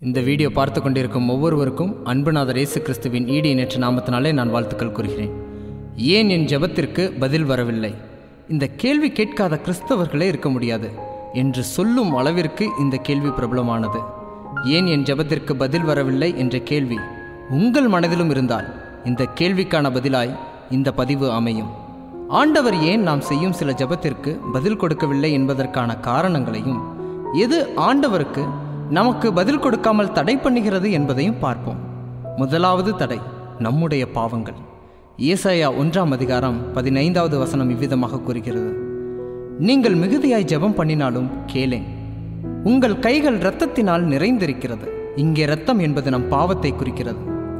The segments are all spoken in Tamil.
இந்த வீடியோ பார்த்து கொண்டிருக்கும் ஒவ்வொருவருக்கும் அன்புநாதர் இயேசு கிறிஸ்துவின் ஈடு இணைற்ற நாமத்தினாலே நான் வாழ்த்துக்கள் கூறுகிறேன் ஏன் என் ஜெபத்திற்கு பதில் வரவில்லை இந்த கேள்வி கேட்காத கிறிஸ்தவர்களே இருக்க முடியாது என்று சொல்லும் அளவிற்கு இந்த கேள்வி பிரபலமானது ஏன் என் ஜெபத்திற்கு பதில் வரவில்லை என்ற கேள்வி உங்கள் மனதிலும் இருந்தால் இந்த கேள்விக்கான பதிலாய் இந்த பதிவு அமையும் ஆண்டவர் ஏன் நாம் செய்யும் சில ஜெபத்திற்கு பதில் கொடுக்கவில்லை என்பதற்கான காரணங்களையும் எது ஆண்டவருக்கு நமக்கு பதில் கொடுக்காமல் தடை பண்ணுகிறது என்பதையும் பார்ப்போம் முதலாவது தடை நம்முடைய பாவங்கள் ஏசாயா ஒன்றாம் அதிகாரம் பதினைந்தாவது வசனம் இவ்விதமாக கூறுகிறது நீங்கள் மிகுதியாய் ஜெபம் பண்ணினாலும் கேளேன் உங்கள் கைகள் இரத்தத்தினால் நிறைந்திருக்கிறது இங்கே இரத்தம் என்பது நம் பாவத்தை குறிக்கிறது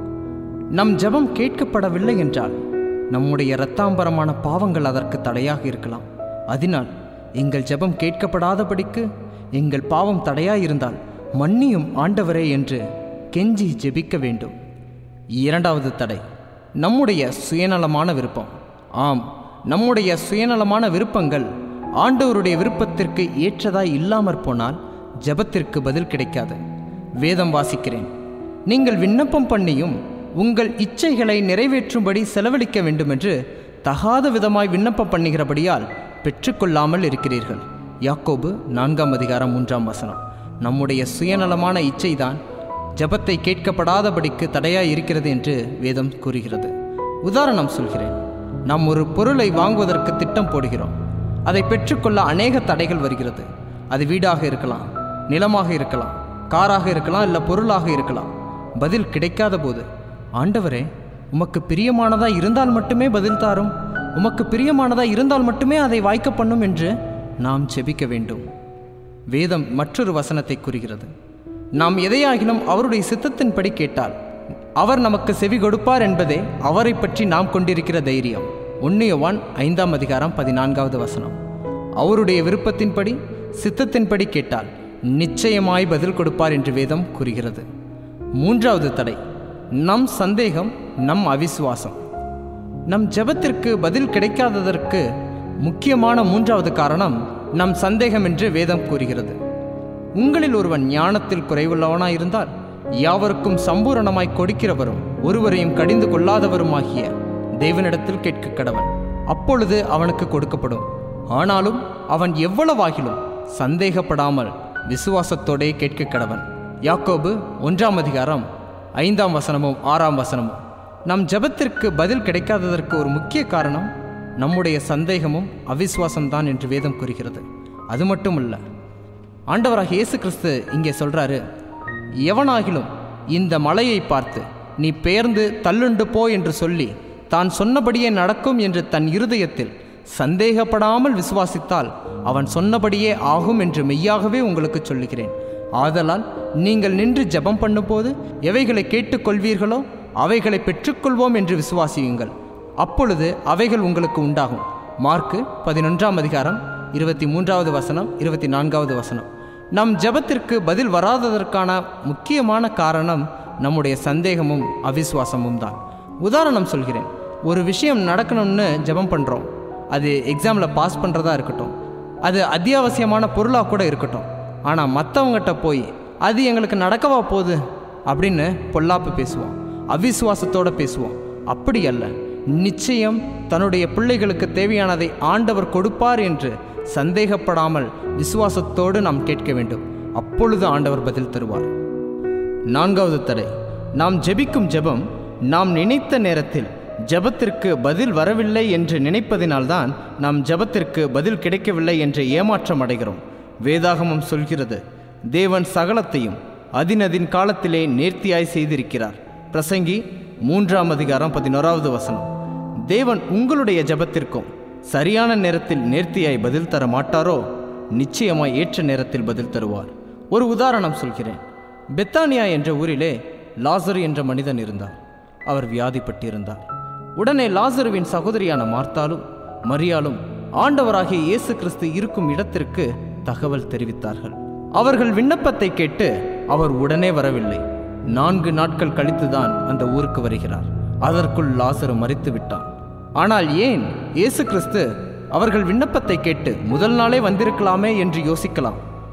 நம் ஜெபம் கேட்கப்படவில்லை என்றால் நம்முடைய இரத்தாம்பரமான பாவங்கள் அதற்கு தடையாக இருக்கலாம் அதனால் எங்கள் ஜெபம் கேட்கப்படாதபடிக்கு எங்கள் பாவம் தடையாய் இருந்தால் மன்னியும் ஆண்டவரே என்று கெஞ்சி ஜெபிக்க வேண்டும் இரண்டாவது தடை நம்முடைய சுயநலமான விருப்பம் ஆம் நம்முடைய சுயநலமான விருப்பங்கள் ஆண்டவருடைய விருப்பத்திற்கு ஏற்றதாய் இல்லாமற் போனால் ஜெபத்திற்கு பதில் கிடைக்காது வேதம் வாசிக்கிறேன் நீங்கள் விண்ணப்பம் பண்ணியும் உங்கள் இச்சைகளை நிறைவேற்றும்படி செலவழிக்க வேண்டுமென்று தகாத விதமாய் விண்ணப்பம் பண்ணுகிறபடியால் பெற்றுக்கொள்ளாமல் இருக்கிறீர்கள் யாக்கோபு நான்காம் அதிகாரம் மூன்றாம் வசனம் நம்முடைய சுயநலமான இச்சைதான் ஜபத்தை கேட்கப்படாதபடிக்கு தடையாய் இருக்கிறது என்று வேதம் கூறுகிறது உதாரணம் சொல்கிறேன் நாம் ஒரு பொருளை வாங்குவதற்கு திட்டம் போடுகிறோம் அதை பெற்றுக்கொள்ள அநேக தடைகள் வருகிறது அது வீடாக இருக்கலாம் நிலமாக இருக்கலாம் காராக இருக்கலாம் இல்லை பொருளாக இருக்கலாம் பதில் கிடைக்காத போது ஆண்டவரே உமக்கு பிரியமானதா இருந்தால் மட்டுமே பதில் தாரும் உமக்கு பிரியமானதா இருந்தால் மட்டுமே அதை வாய்க்க பண்ணும் என்று நாம் செபிக்க வேண்டும் வேதம் மற்றொரு வசனத்தை கூறுகிறது நாம் எதையாகிலும் அவருடைய சித்தத்தின்படி கேட்டால் அவர் நமக்கு செவி கொடுப்பார் என்பதே அவரை பற்றி நாம் கொண்டிருக்கிற தைரியம் ஒன்னியவான் ஐந்தாம் அதிகாரம் பதினான்காவது வசனம் அவருடைய விருப்பத்தின்படி சித்தத்தின்படி கேட்டால் நிச்சயமாய் பதில் கொடுப்பார் என்று வேதம் கூறுகிறது மூன்றாவது தடை நம் சந்தேகம் நம் அவிசுவாசம் நம் ஜெபத்திற்கு பதில் கிடைக்காததற்கு முக்கியமான மூன்றாவது காரணம் நம் சந்தேகம் என்று வேதம் கூறுகிறது உங்களில் ஒருவன் ஞானத்தில் குறைவுள்ளவனாயிருந்தால் யாவருக்கும் சம்பூரணமாய் கொடுக்கிறவரும் ஒருவரையும் கடிந்து கொள்ளாதவருமாகிய தேவனிடத்தில் கேட்க கடவன் அப்பொழுது அவனுக்கு கொடுக்கப்படும் ஆனாலும் அவன் எவ்வளவாகிலும் சந்தேகப்படாமல் விசுவாசத்தோடே கேட்க கடவன் யாக்கோபு ஒன்றாம் அதிகாரம் ஐந்தாம் வசனமும் ஆறாம் வசனமும் நம் ஜெபத்திற்கு பதில் கிடைக்காததற்கு ஒரு முக்கிய காரணம் நம்முடைய சந்தேகமும் அவிசுவாசம்தான் என்று வேதம் கூறுகிறது அது மட்டுமல்ல ஆண்டவராக இயேசு கிறிஸ்து இங்கே சொல்றாரு எவனாகிலும் இந்த மலையை பார்த்து நீ பெயர்ந்து தள்ளுண்டு போ என்று சொல்லி தான் சொன்னபடியே நடக்கும் என்று தன் இருதயத்தில் சந்தேகப்படாமல் விசுவாசித்தால் அவன் சொன்னபடியே ஆகும் என்று மெய்யாகவே உங்களுக்கு சொல்லுகிறேன் ஆதலால் நீங்கள் நின்று ஜெபம் பண்ணும்போது எவைகளை கேட்டுக்கொள்வீர்களோ அவைகளை பெற்றுக்கொள்வோம் என்று விசுவாசியுங்கள் அப்பொழுது அவைகள் உங்களுக்கு உண்டாகும் மார்க்கு பதினொன்றாம் அதிகாரம் இருபத்தி மூன்றாவது வசனம் இருபத்தி நான்காவது வசனம் நம் ஜெபத்திற்கு பதில் வராததற்கான முக்கியமான காரணம் நம்முடைய சந்தேகமும் அவிசுவாசமும் தான் உதாரணம் சொல்கிறேன் ஒரு விஷயம் நடக்கணும்னு ஜெபம் பண்ணுறோம் அது எக்ஸாமில் பாஸ் பண்ணுறதா இருக்கட்டும் அது அத்தியாவசியமான பொருளாக கூட இருக்கட்டும் ஆனால் மற்றவங்ககிட்ட போய் அது எங்களுக்கு நடக்கவா போகுது அப்படின்னு பொல்லாப்பு பேசுவோம் அவிசுவாசத்தோடு பேசுவோம் அப்படி அல்ல நிச்சயம் தன்னுடைய பிள்ளைகளுக்கு தேவையானதை ஆண்டவர் கொடுப்பார் என்று சந்தேகப்படாமல் விசுவாசத்தோடு நாம் கேட்க வேண்டும் அப்பொழுது ஆண்டவர் பதில் தருவார் நான்காவது தடை நாம் ஜெபிக்கும் ஜெபம் நாம் நினைத்த நேரத்தில் ஜெபத்திற்கு பதில் வரவில்லை என்று நினைப்பதினால்தான் நாம் ஜெபத்திற்கு பதில் கிடைக்கவில்லை என்று ஏமாற்றம் அடைகிறோம் வேதாகமம் சொல்கிறது தேவன் சகலத்தையும் அதினதின் காலத்திலே நேர்த்தியாய் செய்திருக்கிறார் பிரசங்கி மூன்றாம் அதிகாரம் பதினோராவது வசனம் தேவன் உங்களுடைய ஜெபத்திற்கும் சரியான நேரத்தில் நேர்த்தியாய் பதில் தர மாட்டாரோ நிச்சயமாய் ஏற்ற நேரத்தில் பதில் தருவார் ஒரு உதாரணம் சொல்கிறேன் பெத்தானியா என்ற ஊரிலே லாசர் என்ற மனிதன் இருந்தார் அவர் வியாதிப்பட்டிருந்தார் உடனே லாசருவின் சகோதரியான மார்த்தாலும் மரியாலும் ஆண்டவராகிய இயேசு கிறிஸ்து இருக்கும் இடத்திற்கு தகவல் தெரிவித்தார்கள் அவர்கள் விண்ணப்பத்தை கேட்டு அவர் உடனே வரவில்லை நான்கு நாட்கள் கழித்துதான் அந்த ஊருக்கு வருகிறார் அதற்குள் லாசரு மறித்து விட்டான் ஆனால் ஏன் இயேசு கிறிஸ்து அவர்கள் விண்ணப்பத்தை கேட்டு முதல் நாளே வந்திருக்கலாமே என்று யோசிக்கலாம்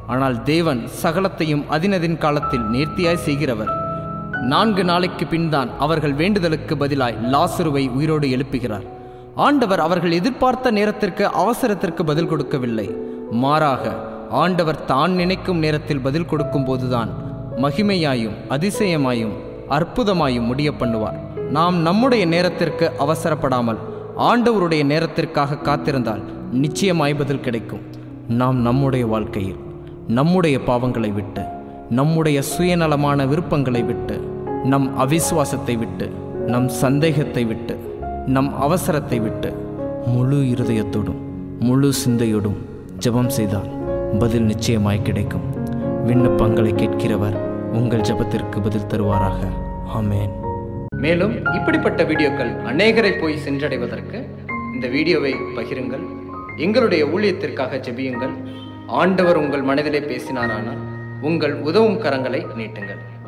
ஆனால் தேவன் சகலத்தையும் அதினதின் காலத்தில் நேர்த்தியாய் செய்கிறவர் நான்கு நாளைக்கு பின்தான் அவர்கள் வேண்டுதலுக்கு பதிலாய் லாசருவை உயிரோடு எழுப்புகிறார் ஆண்டவர் அவர்கள் எதிர்பார்த்த நேரத்திற்கு அவசரத்திற்கு பதில் கொடுக்கவில்லை மாறாக ஆண்டவர் தான் நினைக்கும் நேரத்தில் பதில் கொடுக்கும் போதுதான் மகிமையாயும் அதிசயமாயும் அற்புதமாயும் முடிய பண்ணுவார் நாம் நம்முடைய நேரத்திற்கு அவசரப்படாமல் ஆண்டவருடைய நேரத்திற்காக காத்திருந்தால் நிச்சயமாய் பதில் கிடைக்கும் நாம் நம்முடைய வாழ்க்கையில் நம்முடைய பாவங்களை விட்டு நம்முடைய சுயநலமான விருப்பங்களை விட்டு நம் அவிசுவாசத்தை விட்டு நம் சந்தேகத்தை விட்டு நம் அவசரத்தை விட்டு முழு இருதயத்தோடும் முழு சிந்தையோடும் ஜெபம் செய்தால் பதில் நிச்சயமாய் கிடைக்கும் விண்ணப்பங்களை கேட்கிறவர் உங்கள் ஜெபத்திற்கு பதில் தருவாராக ஆமென் மேலும் இப்படிப்பட்ட வீடியோக்கள் அநேகரை போய் சென்றடைவதற்கு இந்த வீடியோவை பகிருங்கள் எங்களுடைய ஊழியத்திற்காக ஜெபியுங்கள் ஆண்டவர் உங்கள் மனதிலே பேசினாரானால் உங்கள் உதவும் கரங்களை நீட்டுங்கள்